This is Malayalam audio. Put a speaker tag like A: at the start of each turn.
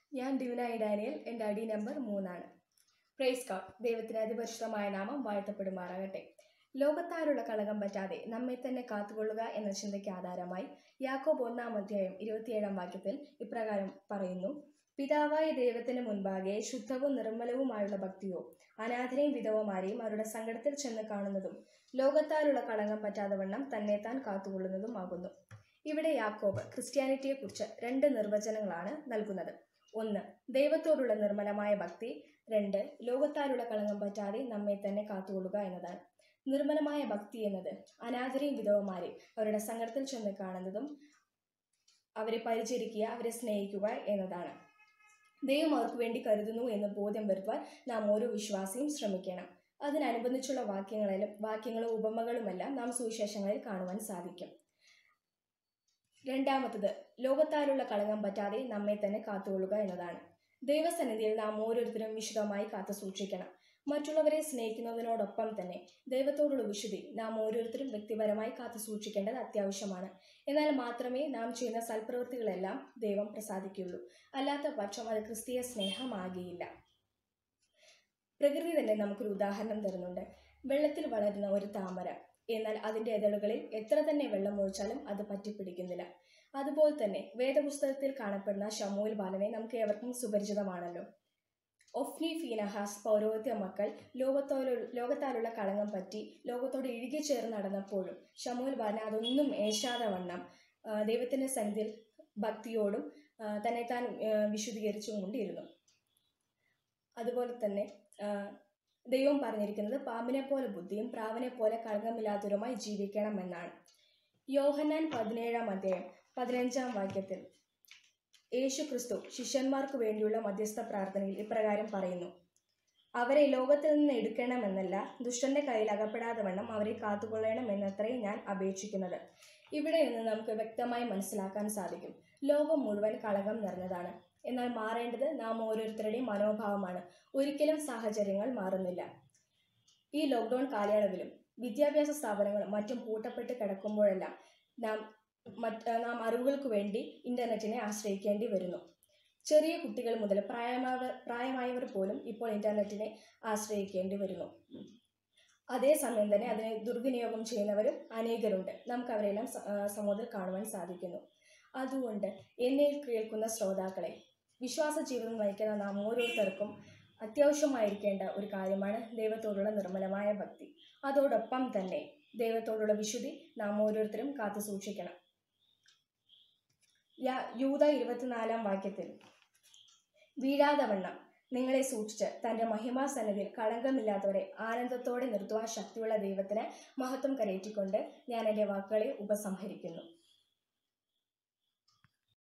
A: ഞാൻ ദിവനായി ഡാനിയൽ എൻ്റെ അടി നമ്പർ മൂന്നാണ് പ്രൈസ് കാർഡ് ദൈവത്തിന് അതിപരിശുദ്ധമായ നാമം വാഴ്ത്തപ്പെടുമാറാകട്ടെ ലോകത്താരുള്ള കളങ്കം പറ്റാതെ നമ്മെ തന്നെ കാത്തുകൊള്ളുക എന്ന ചിന്തയ്ക്ക് ആധാരമായി യാക്കോബ് ഒന്നാം അധ്യായം ഇരുപത്തിയേഴാം വാക്യത്തിൽ ഇപ്രകാരം പറയുന്നു പിതാവായ ദൈവത്തിന് മുൻപാകെ ശുദ്ധവും നിർമ്മലവുമായുള്ള ഭക്തിയോ അനാഥരെയും വിധവമാരെയും അവരുടെ സങ്കടത്തിൽ ചെന്ന് കാണുന്നതും ലോകത്താലുള്ള കളങ്കം പറ്റാതെ വണ്ണം തന്നെ താൻ കാത്തുകൊള്ളുന്നതുമാകുന്നു ഇവിടെ യാക്കോബ് ക്രിസ്ത്യാനിറ്റിയെക്കുറിച്ച് രണ്ട് നിർവചനങ്ങളാണ് നൽകുന്നത് ഒന്ന് ദൈവത്തോടുള്ള നിർമ്മലമായ ഭക്തി രണ്ട് ലോകത്താലുള്ള കളങ്കം പറ്റാതെ നമ്മെ തന്നെ കാത്തുകൊള്ളുക എന്നതാണ് നിർമ്മലമായ ഭക്തി എന്നത് അനാഥരെയും വിധവമാരെയും അവരുടെ സങ്കടത്തിൽ ചെന്ന് കാണുന്നതും അവരെ പരിചരിക്കുക അവരെ സ്നേഹിക്കുക എന്നതാണ് ദൈവം അവർക്ക് വേണ്ടി കരുതുന്നു എന്ന് ബോധ്യം വരുത്തുവാൻ നാം ഓരോ വിശ്വാസിയും ശ്രമിക്കണം അതിനനുബന്ധിച്ചുള്ള വാക്യങ്ങളിലും വാക്യങ്ങളും ഉപമകളുമെല്ലാം നാം സുവിശേഷങ്ങളിൽ കാണുവാൻ സാധിക്കും രണ്ടാമത്തത് ലോകത്താലുള്ള കളങ്കം പറ്റാതെ നമ്മെ തന്നെ കാത്തുകൊള്ളുക എന്നതാണ് ദൈവസന്നിധിയിൽ നാം ഓരോരുത്തരും വിശുദ്ധമായി കാത്തു സൂക്ഷിക്കണം മറ്റുള്ളവരെ സ്നേഹിക്കുന്നതിനോടൊപ്പം തന്നെ ദൈവത്തോടുള്ള വിശുദ്ധി നാം ഓരോരുത്തരും വ്യക്തിപരമായി കാത്തു സൂക്ഷിക്കേണ്ടത് അത്യാവശ്യമാണ് എന്നാൽ മാത്രമേ നാം ചെയ്യുന്ന സൽപ്രവൃത്തികളെല്ലാം ദൈവം പ്രസാദിക്കുകയുള്ളൂ അല്ലാത്ത പക്ഷം അത് ക്രിസ്തീയ സ്നേഹമാകിയില്ല പ്രകൃതി തന്നെ നമുക്കൊരു ഉദാഹരണം തരുന്നുണ്ട് വെള്ളത്തിൽ വളരുന്ന ഒരു താമര എന്നാൽ അതിൻ്റെ ഇതളുകളിൽ എത്ര തന്നെ വെള്ളം ഒഴിച്ചാലും അത് പറ്റിപ്പിടിക്കുന്നില്ല അതുപോലെ തന്നെ വേദപുസ്തകത്തിൽ കാണപ്പെടുന്ന ഷമൂൽ ബാലനെ നമുക്ക് ഏവർക്കും സുപരിചിതമാണല്ലോ ഒഫ്നി ഫീനഹാസ് പൗരോഹിത്യ മക്കൾ ലോകത്തോല ലോകത്താലുള്ള കളങ്കം പറ്റി ലോകത്തോട് ഇഴുകിച്ചേർന്ന് നടന്നപ്പോഴും ഷമൂൽ ബാലൻ അതൊന്നും ഏശാതെ വണ്ണം ദൈവത്തിൻ്റെ സന്നിധിയിൽ ഭക്തിയോടും തന്നെ താൻ വിശുദ്ധീകരിച്ചും കൊണ്ടിരുന്നു അതുപോലെ തന്നെ ദൈവം പറഞ്ഞിരിക്കുന്നത് പാമ്പിനെ പോലെ ബുദ്ധിയും പ്രാവിനെ പോലെ കളങ്കമില്ലാത്തവരുമായി ജീവിക്കണം എന്നാണ് യോഹന്നാൻ പതിനേഴാം അധ്യായം പതിനഞ്ചാം വാക്യത്തിൽ യേശു ക്രിസ്തു ശിഷ്യന്മാർക്ക് വേണ്ടിയുള്ള മധ്യസ്ഥ പ്രാർത്ഥനയിൽ ഇപ്രകാരം പറയുന്നു അവരെ ലോകത്തിൽ നിന്ന് എടുക്കണമെന്നല്ല ദുഷ്ടന്റെ കയ്യിൽ അകപ്പെടാതെ വണ്ണം അവരെ കാത്തുകൊള്ളണം എന്നത്രേ ഞാൻ അപേക്ഷിക്കുന്നത് ഇവിടെ നിന്ന് നമുക്ക് വ്യക്തമായി മനസ്സിലാക്കാൻ സാധിക്കും ലോകം മുഴുവൻ കളകം നിറഞ്ഞതാണ് എന്നാൽ മാറേണ്ടത് നാം ഓരോരുത്തരുടെയും മനോഭാവമാണ് ഒരിക്കലും സാഹചര്യങ്ങൾ മാറുന്നില്ല ഈ ലോക്ക്ഡൗൺ കാലയളവിലും വിദ്യാഭ്യാസ സ്ഥാപനങ്ങളും മറ്റും പൂട്ടപ്പെട്ട് കിടക്കുമ്പോഴെല്ലാം നാം മറ്റ് നാം അറിവുകൾക്ക് വേണ്ടി ഇൻ്റർനെറ്റിനെ ആശ്രയിക്കേണ്ടി വരുന്നു ചെറിയ കുട്ടികൾ മുതൽ പ്രായമായവർ പ്രായമായവർ പോലും ഇപ്പോൾ ഇൻ്റർനെറ്റിനെ ആശ്രയിക്കേണ്ടി വരുന്നു അതേസമയം തന്നെ അതിനെ ദുർവിനിയോഗം ചെയ്യുന്നവരും അനേകരുണ്ട് നമുക്ക് അവരെല്ലാം സമൂഹത്തിൽ കാണുവാൻ സാധിക്കുന്നു അതുകൊണ്ട് എന്നെ കേൾക്കുന്ന ശ്രോതാക്കളെ വിശ്വാസ ജീവിതം നയിക്കുന്ന നാം ഓരോരുത്തർക്കും അത്യാവശ്യമായിരിക്കേണ്ട ഒരു കാര്യമാണ് ദൈവത്തോടുള്ള നിർമ്മലമായ ഭക്തി അതോടൊപ്പം തന്നെ ദൈവത്തോടുള്ള വിശുദ്ധി നാം ഓരോരുത്തരും കാത്തു സൂക്ഷിക്കണം യൂത ഇരുപത്തിനാലാം വാക്യത്തിൽ വീഴാതെ വണ്ണം നിങ്ങളെ സൂക്ഷിച്ച് തൻ്റെ മഹിമാസന്നിധിയിൽ കളങ്കമില്ലാത്തവരെ ആനന്ദത്തോടെ നിർത്തുവാൻ ശക്തിയുള്ള ദൈവത്തിന് മഹത്വം കരയറ്റിക്കൊണ്ട് ഞാൻ എൻ്റെ വാക്കുകളെ ഉപസംഹരിക്കുന്നു